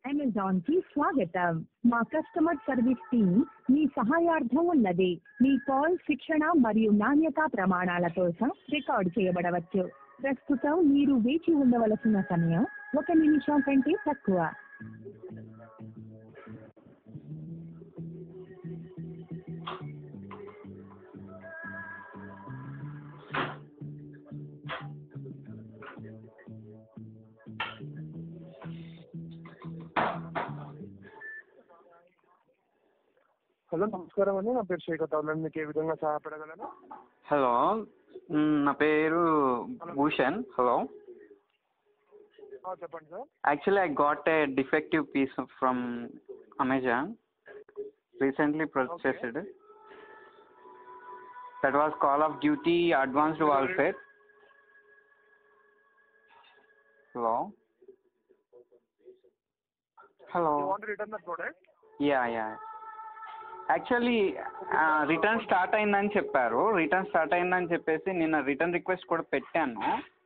Amazon కి స్వాగతం మా కస్టమర్ సర్వీస్ టీమ్ మీ సహాయార్థం ఉన్నది మీ కాల్ శిక్షణ మరియు నాణ్యతా ప్రమాణాల కోసం రికార్డ్ చేయబడవచ్చు ప్రస్తుతం మీరు వేచి ఉండవలసిన సమయం ఒక నిమిషం కంటే తక్కువ హలో నమస్కారం అండి నా పేరు శేఖర్ తౌలన్ మీకు ఏ విధంగా సహాయపడగలను హలో మ్, నా పేరు భూషణ్ హలో ఆ, చెప్పండి sir actually I got a defective piece from Amazon recently purchased that was Call of Duty Advanced Warfare hello hello you want return the product yeah yeah actually return start అయిందని చెప్పారు return start అయిందని చెప్పేసి నిన్న return request కూడా పెట్టాను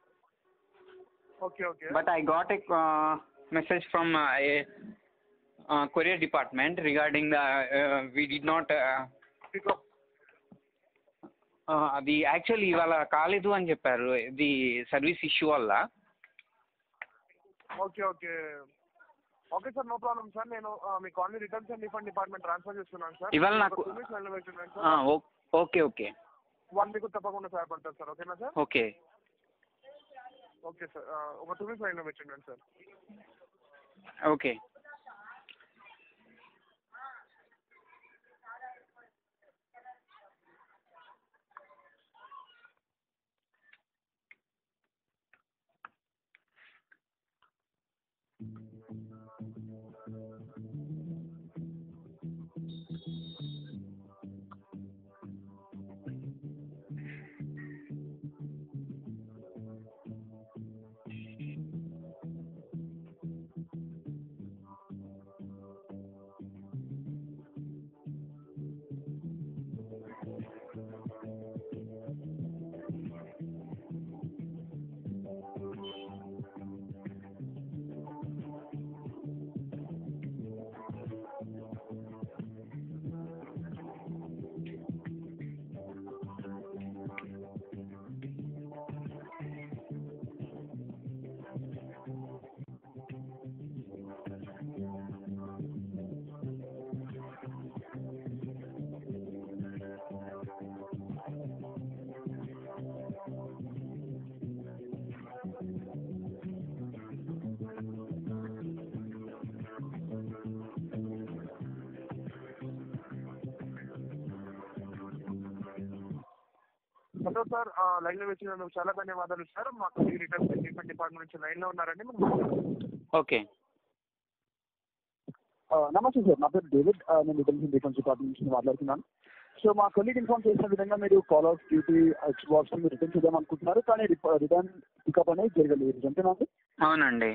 okay okay But I got a uh, message from uh, a uh, courier department regarding the uh, we did not uh, pick up uh, అది actually ఇవాళ కాలేదు అని చెప్పారు ఇది సర్వీస్ ఇష్యూ వల్ల okay okay okay sir no problem sir నేను ఆ, మీ కాలనీ returns and refund department transfer చేస్తున్నాను సార్ ఇవాళ నాకు- టూ మినిట్స్ లైన్లో పెట్టున్నాను ఆ, సార్ ఓ- ఓకే ఓకే వన్ వీక్ తప్పకుండా సహాయపడతారు సార్ ఓకేనా సార్ ఓకే ఓకే సార్ ఆ, ఒక టూ మినిట్స్ లైన్లో పెట్టున్నాను సార్ ఓకే హలో సార్ ఆ, లైన్లో వచ్చినందుకు చాలా ధన్యవాదాలు సార్ మాకు ఈ రిటర్న్స్ అండ్ రిఫండ్ డిపార్ట్మెంట్ నుంచి లైన్లో ఉన్నారండి మనం మాట్లాడదాం. ఓకే ఆ, నమస్తే సార్ నా పేరు డేవిడ్ ఆ, నేను రిటర్న్స్ డిఫెన్స్ డిపార్ట్మెంట్ నుంచి మాట్లాడుతున్నాను సో మా కొలీగ్ ఇన్ఫార్మ్ చేసిన విధంగా మీరు Call of Duty Xbox మీరు రిటర్న్ చేద్దాం అనుకుంటున్నారు కానీ రిటర్న్ పికప్ అనేది జరగలేదు అంతేనా అండి అవునండి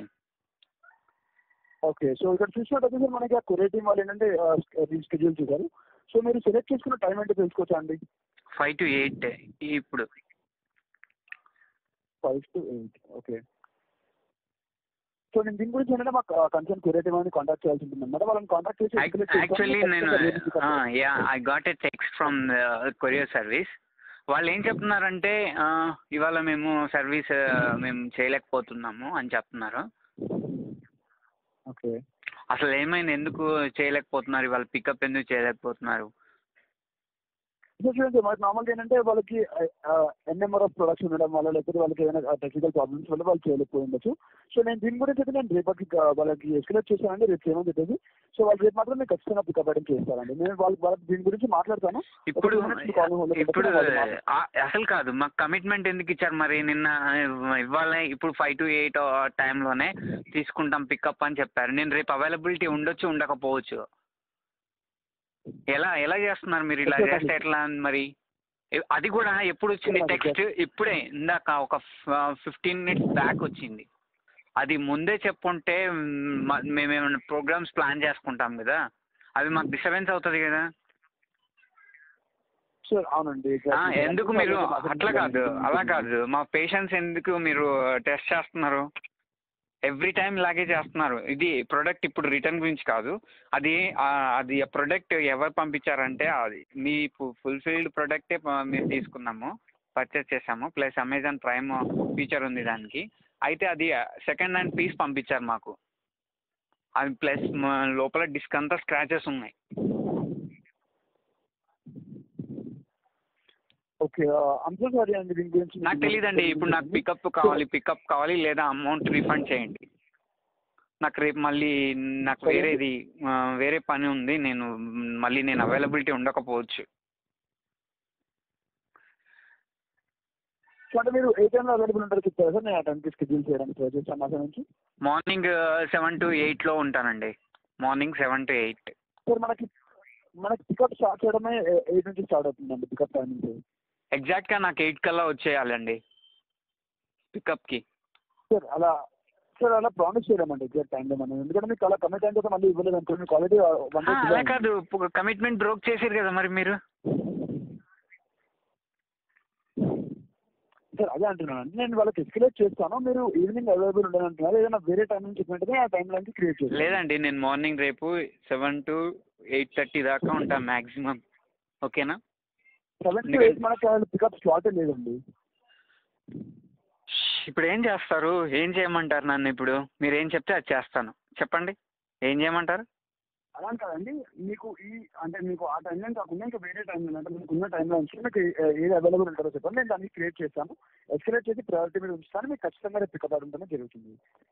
ఓకే సో ఇక్కడ చూసినట్టయితే సార్ మనకి ఆ కొరియర్ టీం వాళ్ళు ఏంటంటే రీస్కెడ్యూల్ చేశారు సో మీరు సెలెక్ట్ చేసుకున్న టైం ఏంటో తెలుసుకోవచ్చా అండి ఫైవ్ టు ఎయిట్ ఇప్పుడు five to eight okay so నేను దీని గురించి ఏంటంటే మాకు కన్సర్న్ కొరియర్ టీం అని కాంటాక్ట్ చేయాల్సి ఉంటుంది అనమాట వాళ్ళని కాంటాక్ట్ చేసి escalate చేస్తాము. యాక్చువల్లీ నేను ఖచ్చితంగా రేపు pick up yeah I got a text from courier service వాళ్ళు ఏం చెప్తున్నారంటే ఆ, ఇవాళ మేము సర్వీస్ మేము చేయలేకపోతున్నాము అని చెప్తున్నారు ఓకే అసలు ఏమైంది ఎందుకు చేయలేకపోతున్నారు ఇవాళ పికప్ ఎందుకు చేయలేకపోతున్నారు సో చూడండి మనకి నార్మల్గా ఏంటంటే వాళ్ళకి ఎన్ నెంబర్ ఆఫ్ ప్రొడక్ట్స్ ఉండడం వల్ల లేకపోతే వాళ్ళకి ఏమైనా టెక్నికల్ ప్రాబ్లమ్స్ వల్ల వాళ్ళు చేయలేకపోయి ఉండొచ్చు సో నేను దీని గురించి అయితే నేను రేపటికి ఆ, వాళ్ళకి ఎస్కలేట్ చేశానండి రేపు చేయమని చెప్పేసి సో వాళ్ళు రేపు మాత్రం నేను ఖచ్చితంగా పికప్ అయ్యడం చేస్తానండి నేను వాళ్ళకి వాళ్ళకి దీని గురించి మాట్లాడతాను ఇప్పుడు ఒక two minutes call hold లో ఇప్పుడు పెట్టుకొని వాళ్ళు మాట్లాడతారు. ఆ- అసలు కాదు మాకు కమిట్మెంట్ ఎందుకు ఇచ్చారు మరి నిన్న ఇవ్వాలి ఇప్పుడు ఫైవ్ టు ఎయిట్ టైంలోనే తీసుకుంటాం పికప్ అని చెప్పారు నేను రేపు అవైలబిలిటీ ఉండొచ్చు ఉండకపోవచ్చు ఎలా ఎలా చేస్తున్నారు మీరు ఇలా Okay, చేస్తే ఎట్లా మరి ఎ- అది కూడా ఎప్పుడు వచ్చింది Okay, టెక్స్ట్ ఇప్పుడే ఇందాక ఒక ఫిఫ్టీన్ మినిట్స్ బ్యాక్ వచ్చింది అది ముందే చెప్పుంటే మ్, మ- మేమేమైనా ప్రోగ్రామ్స్ ప్లాన్ చేసుకుంటాం కదా అవి మాకు డిస్టర్బెన్స్ అవుతుంది కదా సార్ అవునండి ఆ, ఎందుకు మీరు అట్లా కాదు అలా కాదు మా పేషెంట్స్ ఎందుకు మీరు టెస్ట్ చేస్తున్నారు ఎవ్రీ టైం ఇలాగే చేస్తున్నారు ఇది ప్రోడక్ట్ ఇప్పుడు రిటర్న్ గురించి కాదు అది ఆ, అది ప్రోడక్ట్ ఎవరు పంపించారంటే అది మీ ఫుల్ఫిల్డ్ ప్రోడక్టే మేము తీసుకున్నాము పర్చేస్ చేసాము ప్లస్ అమెజాన్ ప్రైమ్ ఫీచర్ ఉంది దానికి అయితే అది సెకండ్ హ్యాండ్ పీస్ పంపించారు మాకు అది ప్లస్ లోపల డిస్క్ అంతా స్క్రాచెస్ ఉన్నాయి ఓకే అంతే సారీ అండి దీని గురించి నాకు తెలియదండి ఇప్పుడు నాకు పికప్ కావాలి పికప్ కావాలి లేదా అమౌంట్ రీఫండ్ చేయండి నాకు రేపు మళ్ళీ నాకు సరే. వేరేది ఆ, వేరే పని ఉంది నేను మ్, మళ్ళీ నేను అవైలబిలిటీ ఉండకపోవచ్చు సో అంటే మీరు ఏ టైంలో అవైలబుల్ ఉంటారో చెప్తారా సార్ నేను ఆ టైంకి షెడ్యూల్ చేయడానికి ట్రై చేస్తాను నా సైడ్ నుంచి మార్నింగ్ సెవెన్ టు ఎయిట్లో ఉంటానండి morning seven to eight sir మనకి మనకి పికప్ స్టార్ట్ చేయడమే ఎయిట్ నుంచి స్టార్ట్ అవుతుందండి పికప్ టైమింగ్ ఎగ్జాక్ట్గా నాకు ఎయిట్ కల్లా వచ్చేయాలండి పికప్కి సార్ అలా సార్ అలా ప్రామిస్ చేయలేమండి ఎగ్జాక్ట్ టైంలో మనం ఎందుకంటే మీకు అలా కమిట్ అయిన తర్వాత మళ్ళీ ఇవ్వలేదు అనుకో మీకు ఆల్రెడీ వన్ అలా కాదు కమిట్మెంట్ బ్రోక్ చేసారు కదా మరి మీరు సార్ అదే అంటున్నాను అంటే నేను వాళ్ళకి ఎస్కలేట్ చేస్తాను మీరు ఈవినింగ్ అవైలబుల్ ఉండని అంటున్నారు ఏదైనా వేరే టైం నుంచి చెప్పినట్టుగా ఆ టైం లైన్కి క్రియేట్ చేస్తాను లేదండి నేను మార్నింగ్ రేపు సెవెన్ టు ఎయిట్ థర్టీ దాకా ఉంటాను మ్యాక్సిమం ఓకేనా సెవెన్ టు ఎయిట్ మనకి పికప్ స్లాటే లేదండి ఇప్పుడు ఏం చేస్తారు ఏం చేయమంటారు నన్ను ఇప్పుడు మీరు ఏం చెప్తే అది చేస్తాను చెప్పండి ఏం చేయమంటారు అలా కాదండి మీకు ఈ అంటే మీకు ఆ టైం లైన్ కాకుండా ఇంకా వేరే టైం లైన్ అంటే మీకు ఉన్న టైం లైన్ మీకు ఏ- ఏది అవైలబుల్ ఉంటుందో చెప్పండి నేను దాన్ని క్రియేట్ చేస్తాను ఎస్కలేట్ చేసి ప్రయారిటీ మీద ఉంచుతాను మీకు ఖచ్చితంగా రేపు పికప్ అవడం జరుగుతుంది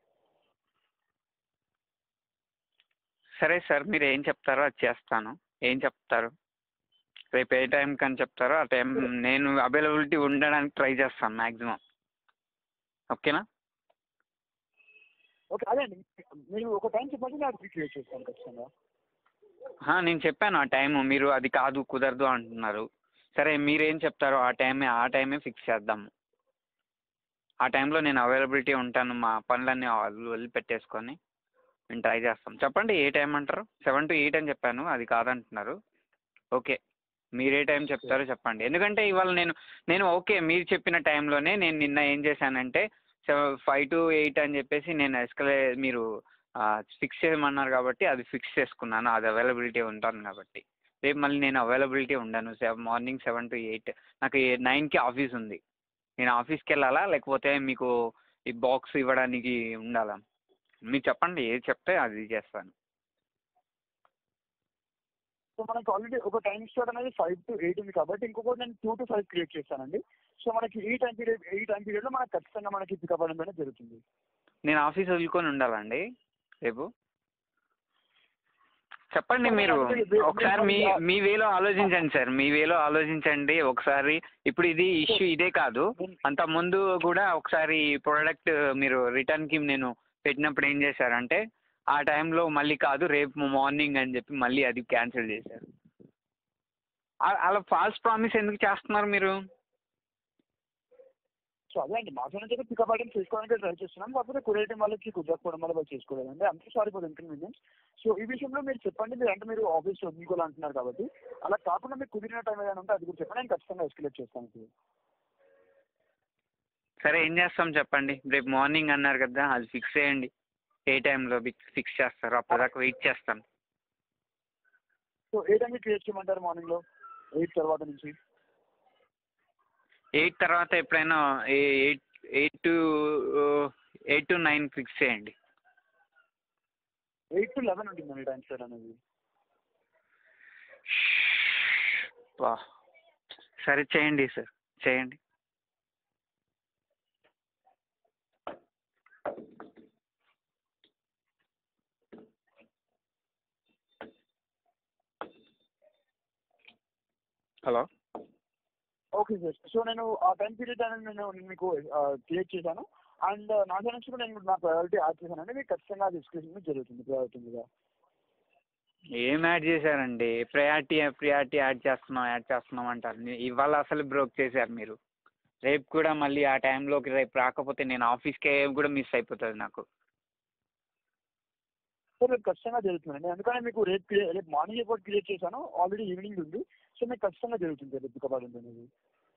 సరే సార్ మీరు ఏం చెప్తారో అది చేస్తాను ఏం చెప్తారు రేపు ఏ టైంకి అని చెప్తారో ఆ టైం నేను అవైలబిలిటీ ఉండడానికి ట్రై చేస్తాను మ్యాక్సిమం ఓకేనా ఓకే అదే అండి మీరు ఒక టైం చెప్పండి నేను అది క్రియేట్ చేస్తాను ఖచ్చితంగా ఆ, నేను చెప్పాను ఆ టైము మీరు అది కాదు కుదరదు అంటున్నారు సరే మీరేం చెప్తారో ఆ టైమే ఆ టైమే ఫిక్స్ చేద్దాము ఆ టైంలో నేను అవైలబిలిటీ ఉంటాను మా పనులన్నీ వదిలిపెట్టేసుకొని నేను ట్రై చేస్తాం చెప్పండి ఏ టైం అంటారు సెవెన్ టు ఎయిట్ అని చెప్పాను అది కాదంటున్నారు ఓకే మీరు ఏ టైం చెప్తారో చెప్పండి ఎందుకంటే ఇవాళ నేను నేను ఓకే మీరు చెప్పిన టైంలోనే నేను నిన్న ఏం చేశానంటే ఫైవ్ టు ఎయిట్ అని చెప్పేసి నేను ఎస్కలే మీరు ఫిక్స్ చేయమన్నారు కాబట్టి అది ఫిక్స్ చేసుకున్నాను అది అవైలబిలిటీ ఉంటాను కాబట్టి రేపు మళ్ళీ నేను అవైలబిలిటీ ఉండను seven morning seven to eight నాకు నైన్కి ఆఫీస్ ఉంది నేను ఆఫీస్కి వెళ్ళాలా లేకపోతే మీకు ఈ బాక్స్ ఇవ్వడానికి ఉండాలా మీరు చెప్పండి ఏది చెప్తే అది చేస్తాను సో మనకి ఆల్రెడీ ఒక టైం స్లాట్ అనేది ఫైవ్ టు ఎయిట్ ఉంది కాబట్టి ఇంకొకటి నేను టూ టు ఫైవ్ క్రియేట్ చేస్తానండి సో మనకి ఈ టైం పీరియడ్ ఈ టైం పీరియడ్లో మనకి ఖచ్చితంగా మనకి పికప్ అవడం అనేది జరుగుతుంది నేను ఆఫీస్ వదులుకొని ఉండాలండి రేపు చెప్పండి మీరు ఒకసారి మీ మీ వేలో ఆలోచించండి సార్ మీ వేలో ఆలోచించండి ఒకసారి ఇప్పుడు ఇది ఇష్యూ ఇదే కాదు అంత ముందు కూడా ఒకసారి ప్రోడక్ట్ మీరు రిటర్న్కి నేను పెట్టినప్పుడు ఏం చేశారంటే ఆ టైంలో మళ్ళీ కాదు రేపు మార్నింగ్ అని చెప్పి మళ్ళీ అది క్యాన్సిల్ చేశారు అ- అలా ఫాల్స్ ప్రామిస్ ఎందుకు చేస్తున్నారు మీరు సో అదే అండి మా సైడ్ నుంచి అయితే పికప్ ఐటమ్ చేసుకోవడానికి ట్రై చేస్తున్నాం కాకపోతే కొరియర్ టీం వాళ్ళకి కుదరకపోవడం వల్ల వాళ్ళు చేసుకోలేదండి అంతే సారీ ఫర్ ఇన్కన్వీనియన్స్ సో ఈ విషయంలో మీరు చెప్పండి మీరు అంటే మీరు ఆఫీస్ వదులుకోవాలి అంటున్నారు కాబట్టి అలా కాకుండా మీకు కుదిరిన టైం ఏదైనా ఉంటే అది కూడా చెప్పండి నేను ఖచ్చితంగా ఎస్కలేట్ చేస్తాను ఇప్పుడు సరే ఏం చేస్తాం చెప్పండి రేపు మార్నింగ్ అన్నారు కదా అది ఫిక్స్ చేయండి ఏ టైంలో ఫిక్స్ చేస్తారు అప్పటిదాకా వెయిట్ చేస్తాను సో ఏ టైంకి క్రియేట్ చేయమంటారు మార్నింగ్లో ఎయిట్ తర్వాత నుంచి ఎయిట్ తర్వాత ఎప్పుడైనా eight eight to eight to nine fix చేయండి ఎయిట్ టు లెవెన్ ఉంటుందండి టైం స్లాట్ అనేది బా సరే చేయండి సార్ చేయండి హలో ఓకే సార్ సో నేను ఆ టైం పీరియడ్ అనేది నేను నేను మీకు క్రియేట్ చేశాను అండ్ నా సైడ్ నుంచి కూడా నేను నా ప్రయారిటీ యాడ్ చేశానండి మీకు ఖచ్చితంగా అది డిస్కషన్ జరుగుతుంది ప్రయారిటీ మీద ఏం యాడ్ చేశారండి ప్రయారిటీ ప్రియారిటీ యాడ్ చేస్తున్నాం యాడ్ చేస్తున్నాం అంటారు ని- ఇవాళ అసలు బ్రోక్ చేశారు మీరు రేపు కూడా మళ్ళీ ఆ టైంలోకి రేపు రాకపోతే నేను ఆఫీస్కే కూడా మిస్ అయిపోతుంది నాకు సో రేపు ఖచ్చితంగా జరుగుతుందండి అందుకని మీకు రేపు క్రియే- రేపు మార్నింగ్ రిపోర్ట్ క్రియేట్ చేశాను ఆల్రెడీ ఈవినింగ్ ఉంది సో మీకు ఖచ్చితంగా జరుగుతుంది రేపు పికప్ అవ్వడం అనేది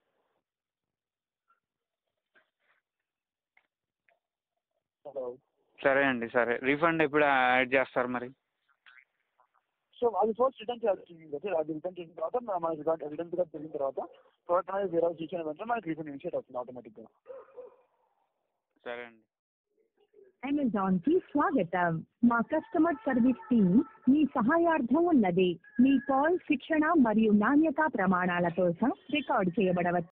హలో సరే అండి సరే రీఫండ్ ఎప్పుడు యాడ్ చేస్తారు మరి సో అది ఫస్ట్ రిటర్న్ చేయాల్సి ఉంది సార్ అది రిటర్న్ చేసిన తర్వాత మన- మనకి రిటర్న్ రిటర్న్ పికప్ జరిగిన తర్వాత ప్రోడక్ట్ అనేది వేరే ఇచ్చిన వెంటనే మనకి రీఫండ్ ఇనిషియేట్ అవుతుంది ఆటోమేటిక్గా సరే అండి అమెజాన్ కి స్వాగతం మా కస్టమర్ సర్వీస్ టీమ్ మీ సహాయార్థం ఉన్నది మీ కాల్ శిక్షణ మరియు నాణ్యతా ప్రమాణాల కోసం రికార్డ్ చేయబడవచ్చు